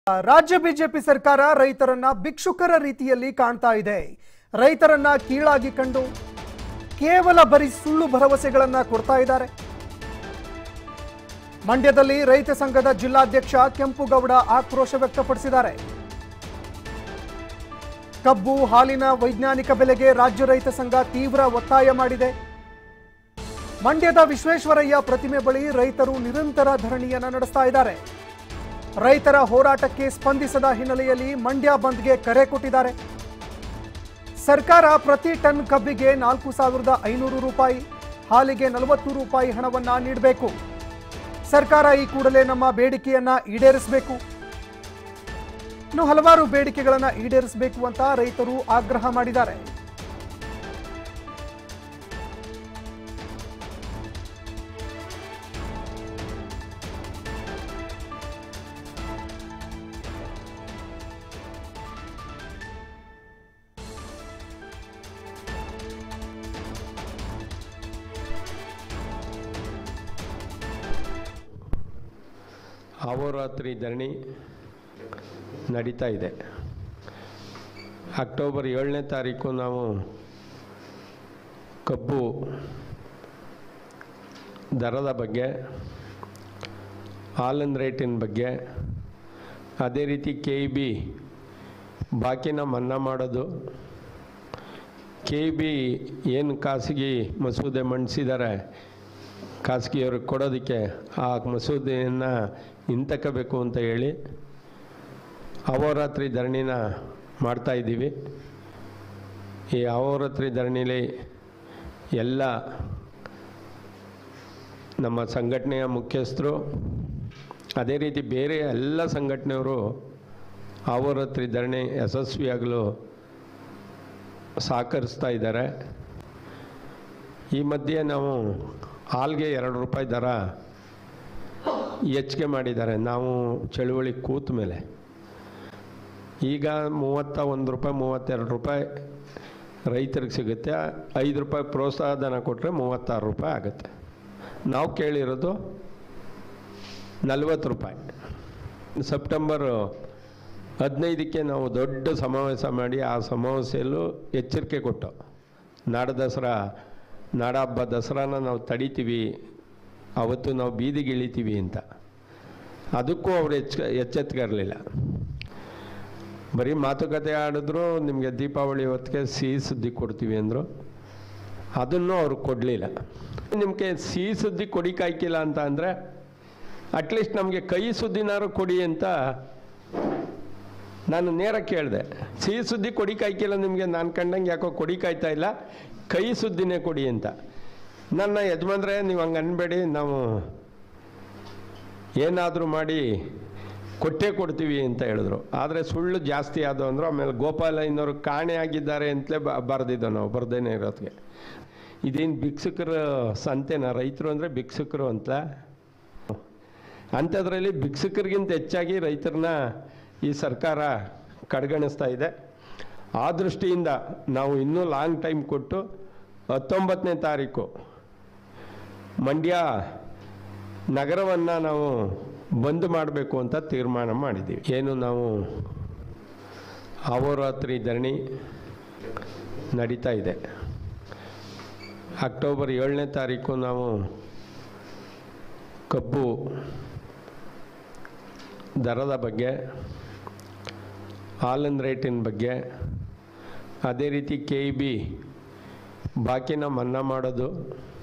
ರಾಜ್ಯ ಬಿಜೆಪಿ ಸರ್ಕಾರ ರೈತರನ್ನ ಭಿಕ್ಷುಕರ ರೀತಿಯಲ್ಲಿ ಕಾಣ್ತಾ ಇದೆ ರೈತರನ್ನ ಕೀಳಾಗಿ ಕಂಡು ಕೇವಲ ಬರೀ ಸುಳ್ಳು ಭರವಸೆಗಳನ್ನ ಕೊಡ್ತಾ ಇದ್ದಾರೆ ಮಂಡ್ಯದಲ್ಲಿ ರೈತ ಸಂಘದ ಜಿಲ್ಲಾಧ್ಯಕ್ಷ ಕೆಂಪುಗೌಡ ಆಕ್ರೋಶ ವ್ಯಕ್ತಪಡಿಸಿದ್ದಾರೆ ಕಬ್ಬು ಹಾಲಿನ ವೈಜ್ಞಾನಿಕ ಬೆಲೆಗೆ ರಾಜ್ಯ ರೈತ ಸಂಘ ತೀವ್ರ ಒತ್ತಾಯ ಮಾಡಿದೆ ಮಂಡ್ಯದ ವಿಶ್ವೇಶ್ವರಯ್ಯ ಪ್ರತಿಮೆ ಬಳಿ ರೈತರು ನಿರಂತರ ಧರಣಿಯನ್ನ ನಡೆಸ್ತಾ ಇದ್ದಾರೆ ರೈತರ ಹೋರಾಟಕ್ಕೆ ಸ್ಪಂದಿಸದ ಹಿನ್ನೆಲೆಯಲ್ಲಿ ಮಂಡ್ಯ ಬಂದ್ಗೆ ಕರೆ ಕೊಟ್ಟಿದ್ದಾರೆ ಸರ್ಕಾರ ಪ್ರತಿ ಟನ್ ಕಬ್ಬಿಗೆ ನಾಲ್ಕು ಸಾವಿರದ ಐನೂರು ರೂಪಾಯಿ ಹಾಲಿಗೆ ನಲವತ್ತು ರೂಪಾಯಿ ಹಣವನ್ನ ನೀಡಬೇಕು ಸರ್ಕಾರ ಈ ಕೂಡಲೇ ನಮ್ಮ ಬೇಡಿಕೆಯನ್ನ ಈಡೇರಿಸಬೇಕು ಇನ್ನು ಹಲವಾರು ಬೇಡಿಕೆಗಳನ್ನ ಈಡೇರಿಸಬೇಕು ಅಂತ ರೈತರು ಆಗ್ರಹ ಮಾಡಿದ್ದಾರೆ ಅಹೋರಾತ್ರಿ ಧರಣಿ ನಡೀತಾ ಇದೆ ಅಕ್ಟೋಬರ್ ಏಳನೇ ತಾರೀಕು ನಾವು ಕಬ್ಬು ದರದ ಬಗ್ಗೆ ಹಾಲಿನ ರೇಟಿನ ಬಗ್ಗೆ ಅದೇ ರೀತಿ ಕೆ ಇ ಬಿ ಬಾಕಿನ ಮನ್ನಾ ಮಾಡೋದು ಕೆ ಇ ಬಿ ಏನು ಖಾಸಗಿ ಮಸೂದೆ ಮಂಡಿಸಿದ್ದಾರೆ ಖಾಸಗಿಯವ್ರಿಗೆ ಕೊಡೋದಕ್ಕೆ ಆ ಮಸೂದೆಯನ್ನು ಹಿಂತಕ್ಕಬೇಕು ಅಂತ ಹೇಳಿ ಅಹೋರಾತ್ರಿ ಧರಣಿನ ಮಾಡ್ತಾ ಇದ್ದೀವಿ ಈ ಅಹೋರಾತ್ರಿ ಧರಣಿಲಿ ಎಲ್ಲ ನಮ್ಮ ಸಂಘಟನೆಯ ಮುಖ್ಯಸ್ಥರು ಅದೇ ರೀತಿ ಬೇರೆ ಎಲ್ಲ ಸಂಘಟನೆಯವರು ಅಹೋರಾತ್ರಿ ಧರಣಿ ಯಶಸ್ವಿಯಾಗಲು ಸಹಕರಿಸ್ತಾ ಇದ್ದಾರೆ ಈ ಮಧ್ಯೆ ನಾವು ಹಾಲ್ಗೆ ಎರಡು ರೂಪಾಯಿ ದರ ಹೆಚ್ಚಿಗೆ ಮಾಡಿದ್ದಾರೆ ನಾವು ಚಳುವಳಿ ಕೂತ ಮೇಲೆ ಈಗ ಮೂವತ್ತ ಒಂದು ರೂಪಾಯಿ ಮೂವತ್ತೆರಡು ರೂಪಾಯಿ ರೈತರಿಗೆ ಸಿಗುತ್ತೆ ಐದು ರೂಪಾಯಿ ಪ್ರೋತ್ಸಾಹ ಧನ ಕೊಟ್ಟರೆ ಮೂವತ್ತಾರು ರೂಪಾಯಿ ಆಗುತ್ತೆ ನಾವು ಕೇಳಿರೋದು ನಲ್ವತ್ತು ರೂಪಾಯಿ ಸೆಪ್ಟೆಂಬರು ಹದಿನೈದಕ್ಕೆ ನಾವು ದೊಡ್ಡ ಸಮಾವೇಶ ಮಾಡಿ ಆ ಸಮಾವೇಶದಲ್ಲೂ ಎಚ್ಚರಿಕೆ ಕೊಟ್ಟು ನಾಡ ದಸರಾ ನಾಡ ಹಬ್ಬ ದಸರಾನ ನಾವು ತಡಿತೀವಿ ಅವತ್ತು ನಾವು ಬೀದಿಗೆ ಇಳಿತೀವಿ ಅಂತ ಅದಕ್ಕೂ ಅವ್ರು ಎಚ್ಚ ಎಚ್ಚೆತ್ಕರಲಿಲ್ಲ ಬರೀ ಮಾತುಕತೆ ಆಡಿದ್ರು ನಿಮಗೆ ದೀಪಾವಳಿ ಹೊತ್ತಿಗೆ ಸಿಹಿ ಸುದ್ದಿ ಕೊಡ್ತೀವಿ ಅಂದರು ಅದನ್ನು ಅವ್ರು ಕೊಡಲಿಲ್ಲ ನಿಮಗೆ ಸಿಹಿ ಸುದ್ದಿ ಕೊಡಿಕಾಯ್ಕಿಲ್ಲ ಅಂತ ಅಂದರೆ ಅಟ್ಲೀಸ್ಟ್ ನಮಗೆ ಕೈ ಸುದ್ದಿನಾರು ಕೊಡಿ ಅಂತ ನಾನು ನೇರ ಕೇಳಿದೆ ಸಿಹಿ ಸುದ್ದಿ ಕೊಡಿ ಕಾಯ್ಕಿಲ್ಲ ನಿಮಗೆ ನಾನು ಕಂಡಂಗೆ ಯಾಕೋ ಕೊಡಿ ಕಾಯ್ತಾ ಇಲ್ಲ ಕೈ ಸುದ್ದಿನೇ ಕೊಡಿ ಅಂತ ನನ್ನ ಯಜಮಾನ್ರೆ ನೀವು ಹಂಗೆ ಅನ್ಬೇಡಿ ನಾವು ಏನಾದರೂ ಮಾಡಿ ಕೊಟ್ಟೇ ಕೊಡ್ತೀವಿ ಅಂತ ಹೇಳಿದ್ರು ಆದರೆ ಸುಳ್ಳು ಜಾಸ್ತಿ ಆದವು ಅಂದರು ಆಮೇಲೆ ಗೋಪಾಲ ಇನ್ನವರು ಕಾಣೆ ಆಗಿದ್ದಾರೆ ಅಂತಲೇ ಬ ಬರೆದಿದ್ದೋ ನಾವು ಬರ್ದೇನೆ ಇರೋದಕ್ಕೆ ಇದೇನು ಭಿಕ್ಷುಕರ ಸಂತೆನ ರೈತರು ಅಂದರೆ ಭಿಕ್ಷುಕರು ಅಂತ ಅಂಥದ್ರಲ್ಲಿ ಭಿಕ್ಷುಕರಿಗಿಂತ ಹೆಚ್ಚಾಗಿ ರೈತರನ್ನ ಈ ಸರ್ಕಾರ ಕಡೆಗಣಿಸ್ತಾ ಇದೆ ಆ ದೃಷ್ಟಿಯಿಂದ ನಾವು ಇನ್ನೂ ಲಾಂಗ್ ಟೈಮ್ ಕೊಟ್ಟು ಹತ್ತೊಂಬತ್ತನೇ ತಾರೀಕು ಮಂಡ್ಯ ನಗರವನ್ನು ನಾವು ಬಂದ್ ಮಾಡಬೇಕು ಅಂತ ತೀರ್ಮಾನ ಮಾಡಿದ್ದೀವಿ ಏನು ನಾವು ಅಹೋರಾತ್ರಿ ಧರಣಿ ನಡೀತಾ ಇದೆ ಅಕ್ಟೋಬರ್ ಏಳನೇ ತಾರೀಕು ನಾವು ಕಬ್ಬು ದರದ ಬಗ್ಗೆ ಹಾಲಿನ ರೇಟಿನ ಬಗ್ಗೆ ಅದೇ ರೀತಿ ಕೆ ಇ ಬಿ ಬಾಕಿನ ಮನ್ನಾ ಮಾಡೋದು